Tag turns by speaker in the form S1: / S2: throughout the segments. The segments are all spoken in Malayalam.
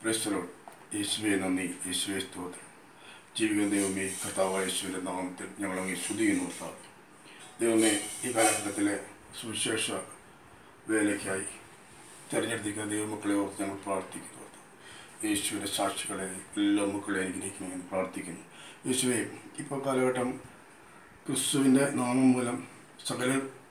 S1: ക്രൈസ്തലോ യേശുവെ നന്ദി യേശുവെ സ്തോത്രം ജീവിക്കുന്ന ദൈവമേ കർത്താവായ യേശുവിൻ്റെ നാമത്തിൽ ഞങ്ങളങ്ങ് സ്തുതിക്കുന്നു കർത്താവ് ദൈവമേ ഈ കാലഘട്ടത്തിലെ സുവിശേഷ വേലയ്ക്കായി തിരഞ്ഞെടുത്തിരിക്കുന്ന ദൈവമക്കളെ ഓർത്ത് ഞങ്ങൾ പ്രാർത്ഥിക്കുന്നു കർത്താവ്. യേശുവിൻ്റെ സാക്ഷികളെ എല്ലാ മക്കളെ അനുഗ്രഹിക്കണമെന്ന് പ്രാർത്ഥിക്കുന്നു യേശുവെ ഇപ്പോൾ കാലഘട്ടം ക്രിസ്തുവിൻ്റെ നാമം മൂലം സകല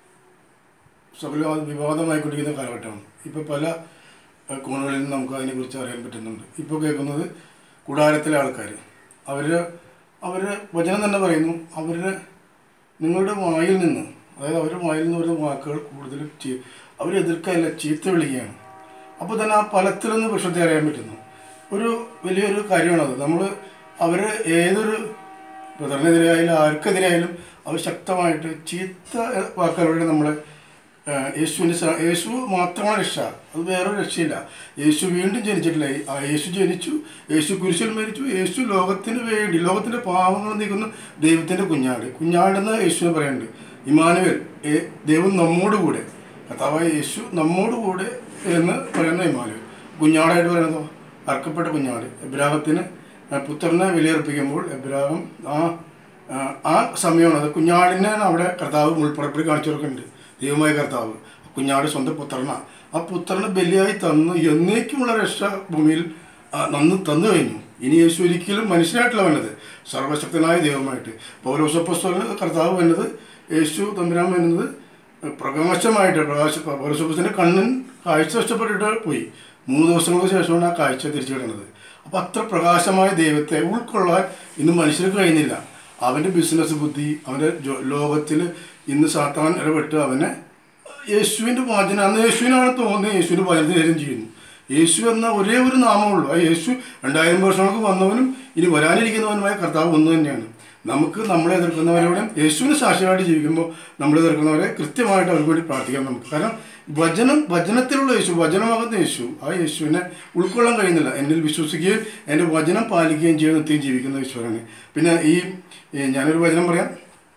S1: സകല വിവാദമായിക്കൊണ്ടിരിക്കുന്ന കാലഘട്ടമാണ് ഇപ്പോൾ പല അഹ്, കോണുകളിൽ നിന്ന് നമുക്ക് അതിനെക്കുറിച്ച് അറിയാൻ പറ്റുന്നുണ്ട് ഇപ്പോൾ കേൾക്കുന്നത് കൂടാരത്തിലെ ആൾക്കാർ അവർ അവർ വചനം തന്നെ പറയുന്നു അവരുടെ നിങ്ങളുടെ വായിൽ നിന്ന് അതായത് അവരുടെ വായിൽ നിന്ന് വരുന്ന വാക്കുകൾ കൂടുതലും ചീ- അവരെ എതിർക്കല്ല ചീത്ത വിളിക്കുകയാണ് അപ്പോൾ തന്നെ ആ ഫലത്തിൽ നിന്ന് വിഷത്തെ അറിയാൻ പറ്റുന്നു ഒരു വലിയൊരു കാര്യമാണത് നമ്മൾ അവർ ഏതൊരു ബ്രദറിനെതിരായാലും ആർക്കെതിരായാലും അവർ ശക്തമായിട്ട് ചീത്ത വാക്കുകളോടെ നമ്മളെ ഏഹ്, യേശുവിൻ്റെ സ- യേശു മാത്രമാണ് രക്ഷ അത് വേറൊരു രക്ഷയില്ല യേശു വീണ്ടും ജനിച്ചിട്ടില്ല ആ യേശു ജനിച്ചു യേശു കുരിശിൽ മരിച്ചു യേശു ലോകത്തിന് വേണ്ടി ലോകത്തിൻ്റെ പാവങ്ങൾ നീക്കുന്ന ദൈവത്തിൻ്റെ കുഞ്ഞാട് കുഞ്ഞാടെന്ന് യേശുവിനെ പറയുന്നുണ്ട് ഇമാനുവൽ ഏ- ദൈവം നമ്മോട് കൂടെ കർത്താവായ യേശു നമ്മോട് കൂടെ എന്ന് പറയുന്ന ഇമാനുവൽ കുഞ്ഞാടായിട്ട് പറയുന്നതോ അർക്കപ്പെട്ട കുഞ്ഞാട് എബ്രാഹത്തിന് ആ, പുത്രനെ വിലയർപ്പിക്കുമ്പോൾ എബ്രാഹം ആ ആ, ആ സമയമാണ് അത് കുഞ്ഞാടിനെയാണ് അവിടെ കർത്താവ് മുൾപ്പുറപ്പിൽ കാണിച്ചു കൊടുക്കുന്നുണ്ട് ദൈവമായ കർത്താവ് കുഞ്ഞാട് സ്വന്തം പുത്രനാണ് ആ പുത്രനെ ബലിയായി തന്നു എന്നേക്കുമുള്ള രക്ഷ ഭൂമിയിൽ ആ, നന്ന് തന്നു കഴിഞ്ഞു ഇനി യേശു ഒരിക്കലും മനുഷ്യനായിട്ടല്ല വന്നത് സർവശക്തനായ ദൈവമായിട്ട് പൗരോസപ്പസ്വലിന് കർത്താവ് വന്നത് യേശു തമ്പുരാൻ വരുന്നത് പ്രകാശമായിട്ട് പ്രകാശ പൗരോസപ്പസിൻ്റെ കണ്ണിൻ കാഴ്ച നഷ്ടപ്പെട്ടിട്ട് പോയി മൂന്ന് ദിവസങ്ങൾക്ക് ശേഷമാണ് ആ കാഴ്ച തിരിച്ചു കിട്ടുന്നത് അപ്പോൾ അത്ര പ്രകാശമായ ദൈവത്തെ ഉൾക്കൊള്ളാൻ ഇന്ന് മനുഷ്യർക്ക് കഴിയുന്നില്ല അവൻ്റെ ബിസിനസ് ബുദ്ധി അവൻ്റെ ലോകത്തിൽ ഇന്ന് സാത്താൻ ഇടപെട്ട് അവനെ യേശുവിൻ്റെ വചനം അന്ന് യേശുവിനാണ് തോന്നുന്നത് യേശുവിൻ്റെ വചനത്തിന് നേരം ചെയ്യുന്നു യേശു എന്ന ഒരേ ഒരു നാമമുള്ളൂ ആ യേശു രണ്ടായിരം വർഷങ്ങൾക്ക് വന്നവനും ഇനി വരാനിരിക്കുന്നവനുമായ കർത്താവ് ഒന്ന് തന്നെയാണ് നമുക്ക് നമ്മളെ എതിർക്കുന്നവരോടും യേശുവിന് സാക്ഷിയായിട്ട് ജീവിക്കുമ്പോൾ നമ്മളെ എതിർക്കുന്നവരെ കൃത്യമായിട്ട് അവർക്ക് വേണ്ടി പ്രാർത്ഥിക്കാം നമുക്ക് കാരണം വചനം വചനത്തിലുള്ള യേശു വചനമാകുന്ന യേശു ആ യേശുവിനെ ഉൾക്കൊള്ളാൻ കഴിയുന്നില്ല എന്നിൽ വിശ്വസിക്കുകയും എൻ്റെ വചനം പാലിക്കുകയും ചെയ്യുന്ന നിത്യം ജീവിക്കുന്ന ഈശ്വരനെ പിന്നെ ഈ ഈ ഞാനൊരു വചനം പറയാം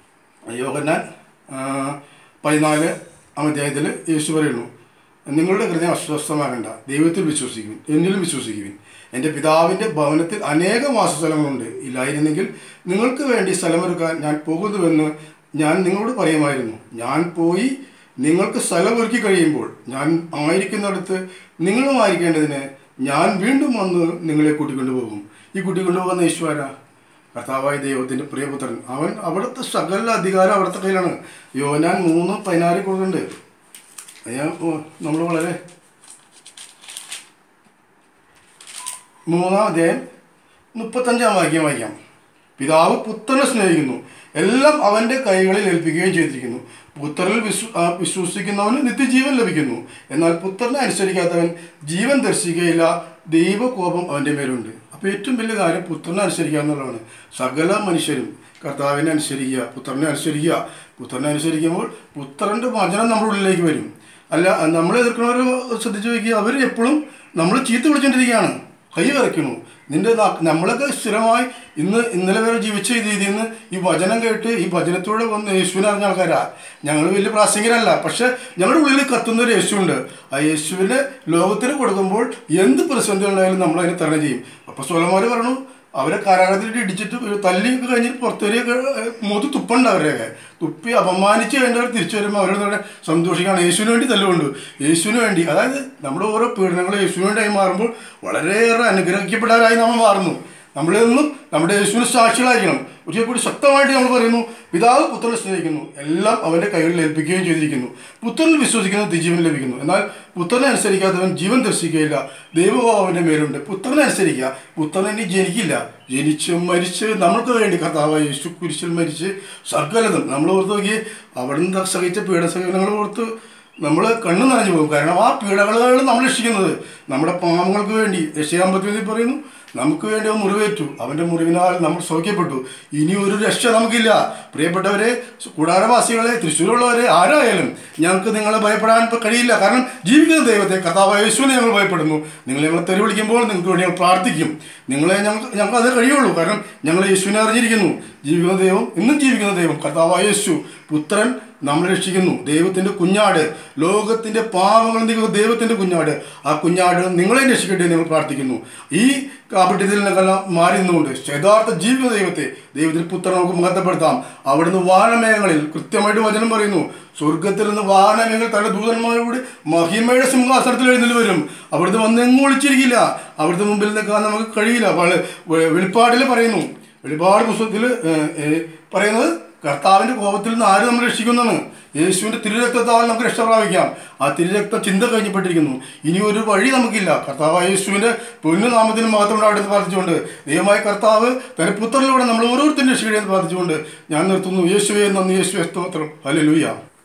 S1: യോഹന്നാൻ ആ, പതിനാല് അധ്യായത്തിൽ യേശു പറയുന്നു നിങ്ങളുടെ ഹൃദയം അസ്വസ്ഥമാകണ്ട ദൈവത്തിൽ വിശ്വസിക്കുവിൻ എന്നിലും വിശ്വസിക്കുവിൻ എൻ്റെ പിതാവിൻ്റെ ഭവനത്തിൽ അനേക വാസസ്ഥലങ്ങളുണ്ട് ഇല്ലായിരുന്നെങ്കിൽ നിങ്ങൾക്ക് വേണ്ടി സ്ഥലമൊരുക്കാൻ ഞാൻ പോകുന്നുവെന്ന് ഞാൻ നിങ്ങളോട് പറയുമായിരുന്നു ഞാൻ പോയി നിങ്ങൾക്ക് സ്ഥലമൊരുക്കി കഴിയുമ്പോൾ ഞാൻ ആയിരിക്കുന്നിടത്ത് നിങ്ങളുമായിരിക്കേണ്ടതിന് ഞാൻ വീണ്ടും വന്ന് നിങ്ങളെ കൂട്ടിക്കൊണ്ടുപോകും ഈ കൂട്ടിക്കൊണ്ടുപോകുന്ന ഈശ്വര കർത്താവായ ദൈവത്തിൻ്റെ പ്രിയപുത്രൻ അവൻ അവിടുത്തെ സകല അധികാരം അവിടുത്തെ കയ്യിലാണ് യോനാൻ മൂന്ന് പതിനാറ് കൊടുക്കുന്നുണ്ട് ഞാൻ നമ്മൾ വളരെ മൂന്നാം അധ്യായം മുപ്പത്തഞ്ചാം വാക്യം വായിക്കാം പിതാവ് പുത്രനെ സ്നേഹിക്കുന്നു എല്ലാം അവൻ്റെ കൈകളിൽ ഏൽപ്പിക്കുകയും ചെയ്തിരിക്കുന്നു പുത്രനിൽ വിശ്വ ആ, വിശ്വസിക്കുന്നവന് നിത്യജീവൻ ലഭിക്കുന്നു എന്നാൽ പുത്രനെ അനുസരിക്കാത്തവൻ ജീവൻ ദർശിക്കുകയില്ല ദൈവകോപം അവൻ്റെ മേലുണ്ട് അപ്പോൾ ഏറ്റവും വലിയ കാര്യം പുത്രനെ അനുസരിക്കുക എന്നുള്ളതാണ് സകല മനുഷ്യരും കർത്താവിനെ അനുസരിക്കുക പുത്രനെ അനുസരിക്കുക പുത്രനെ അനുസരിക്കുമ്പോൾ പുത്രൻ്റെ വചനം നമ്മുടെ ഉള്ളിലേക്ക് വരും അല്ല നമ്മളെ എതിർക്കുന്നവർ ശ്രദ്ധിച്ചു നോക്കി അവർ എപ്പോഴും നമ്മൾ ചീത്ത വിളിച്ചുകൊണ്ടിരിക്കുകയാണ് കൈ വിറയ്ക്കണു നിന്റെ നാ- നമ്മളൊക്കെ സ്ഥിരമായി ഇന്ന് ഇന്നലെ വരെ ജീവിച്ച രീതിയിൽ നിന്ന് ഈ വചനം കേട്ട് ഈ വചനത്തോടെ വന്ന് യേശുവിനെ അറിഞ്ഞ ആൾക്കാരാ ഞങ്ങൾ വലിയ പ്രാസംഗികരല്ല പക്ഷെ ഞങ്ങളുടെ ഉള്ളിൽ കത്തുന്ന ഒരു യേശുണ്ട് ആ യേശുവിനെ ലോകത്തിന് കൊടുക്കുമ്പോൾ എന്ത് പ്രതിസന്ധി ഉണ്ടായാലും നമ്മൾ അതിനെ തരണം ചെയ്യും അപ്പോൾ സ്വലമാർ പറഞ്ഞു അവരെ കാരാഗ്രഹത്തിൽ ഇടിച്ചിട്ട് ഒരു തല്ലിയൊക്കെ കഴിഞ്ഞിട്ട് പുറത്തേക്ക് മുഖത്ത് തുപ്പുണ്ട് അവരെയൊക്കെ തുപ്പി അപമാനിച്ച് വേണ്ടവർ തിരിച്ചു വരുമ്പോൾ അവരോട് ഇവിടെ സന്തോഷിക്കുകയാണ് യേശുവിന് വേണ്ടി തല്ലുകൊണ്ട് യേശുവിന് വേണ്ടി അതായത് നമ്മുടെ ഓരോ പീഡനങ്ങൾ യേശുവിന് വേണ്ടിയായി മാറുമ്പോൾ വളരെയേറെ അനുഗ്രഹിക്കപ്പെടാനായി നമ്മൾ മാറുന്നു നമ്മളെന്നും നമ്മുടെ യേശുവിന് സാക്ഷികളായിരിക്കണം ഒരിക്കൽ കൂടി ശക്തമായിട്ട് നമ്മൾ പറയുന്നു പിതാവ് പുത്രനെ സ്നേഹിക്കുന്നു എല്ലാം അവൻ്റെ കൈകളിൽ ഏൽപ്പിക്കുകയും ചെയ്തിരിക്കുന്നു പുത്രനിൽ വിശ്വസിക്കുന്ന ജീവൻ ലഭിക്കുന്നു എന്നാൽ പുത്രനെ അനുസരിക്കാത്തവൻ ജീവൻ ദർശിക്കുകയില്ല ദൈവഭാവം അവൻ്റെ മേലുണ്ട് പുത്രനെ അനുസരിക്കുക പുത്രനെ ഇനി ജനിക്കില്ല ജനിച്ച് മരിച്ച് നമ്മൾക്ക് വേണ്ടി കർത്താവ് യേശു കുരിശിൽ മരിച്ച് സകലതും നമ്മൾ ഓർത്ത് നോക്കി അവിടുന്ന് സഹിച്ച പീഡസഹനങ്ങൾ ഓർത്ത് നമ്മൾ കണ്ണു നിറഞ്ഞു പോകും കാരണം ആ പീഡകളാണ് നമ്മൾ രക്ഷിക്കുന്നത് നമ്മുടെ പാവങ്ങൾക്ക് വേണ്ടി രക്ഷയാമ്പത്തി പറയുന്നു നമുക്ക് വേണ്ടി അവൻ മുറിവേറ്റു അവൻ്റെ മുറിവിനാൽ നമ്മൾ സൗഖ്യപ്പെട്ടു ഇനി ഒരു രക്ഷ നമുക്കില്ല പ്രിയപ്പെട്ടവരെ കൂടാരവാസികളെ തൃശ്ശൂരുള്ളവരെ ആരായാലും ഞങ്ങൾക്ക് നിങ്ങളെ ഭയപ്പെടാൻ ഇപ്പം കഴിയില്ല കാരണം ജീവിക്കുന്ന ദൈവത്തെ കഥാവായ യേശുവിനെ ഞങ്ങൾ ഭയപ്പെടുന്നു നിങ്ങൾ ഞങ്ങളെ തെറി വിളിക്കുമ്പോൾ നിങ്ങൾക്ക് വേണ്ടി ഞങ്ങൾ പ്രാർത്ഥിക്കും നിങ്ങളെ ഞങ്ങൾക്ക് ഞങ്ങൾക്ക് അത് കഴിയുള്ളൂ കാരണം ഞങ്ങൾ യേശുവിനെ അറിഞ്ഞിരിക്കുന്നു ജീവിക്കുന്ന ദൈവം ഇന്നും ജീവിക്കുന്ന ദൈവം കർത്താവായ യേശു പുത്രൻ നമ്മളെ രക്ഷിക്കുന്നു ദൈവത്തിന്റെ കുഞ്ഞാട് ലോകത്തിന്റെ പാവങ്ങൾ നീക്കുന്ന ദൈവത്തിന്റെ കുഞ്ഞാട് ആ കുഞ്ഞാട് നിങ്ങളെ രക്ഷിക്കട്ടെ എന്ന് ഞങ്ങൾ പ്രാർത്ഥിക്കുന്നു ഈ കാപട്യത്തിൽ നിന്നെല്ലാം മാറി നിന്നുകൊണ്ട് യഥാർത്ഥ ജീവിക്കുന്ന ദൈവത്തെ ദൈവത്തിന് പുത്രൻ നമുക്ക് മഹത്വപ്പെടുത്താം അവിടുന്ന് വാനമേഘങ്ങളിൽ കൃത്യമായിട്ട് വചനം പറയുന്നു സ്വർഗത്തിൽ നിന്ന് വാനമേഘങ്ങൾ തന്റെ ദൂതന്മാരോട് മഹിമയുടെ സിംഹാസനത്തിൽ എഴുന്നേറ്റ് വരും അവിടുന്ന് വന്ന് എങ്ങും ഒളിച്ചിരിക്കില്ല അവിടുത്തെ മുമ്പിൽ നിൽക്കാൻ നമുക്ക് കഴിയില്ല വള- വെ- വെളിപ്പാടിൽ പറയുന്നു വെളിപ്പാട് പുസ്തകത്തിൽ പറയുന്നത് കർത്താവിന്റെ കോപത്തിൽ നിന്ന് ആര് നമ്മൾ രക്ഷിക്കുന്നതാണ് യേശുവിന്റെ തിരുരക്തത്താൽ നമുക്ക് രക്ഷ പ്രാപിക്കാം ആ തിരുരക്തം ചിന്ത കഴിഞ്ഞപ്പെട്ടിരിക്കുന്നു ഇനി ഒരു വഴി നമുക്കില്ല കർത്താവ് യേശുവിന്റെ പൊന്നുനാമത്തിന് മാത്രം ഉണ്ടാവട്ടെ പ്രാർത്ഥിച്ചുകൊണ്ട് ദൈവമായ കർത്താവ് തന്റെ പുത്രനിലൂടെ നമ്മൾ ഓരോരുത്തരും രക്ഷിക്കണമെന്ന് പ്രാർത്ഥിച്ചുകൊണ്ട് ഞാൻ നിർത്തുന്നു യേശുവെ നന്ദി യേശുവെ സ്തോത്രം ഹല്ലേലൂയ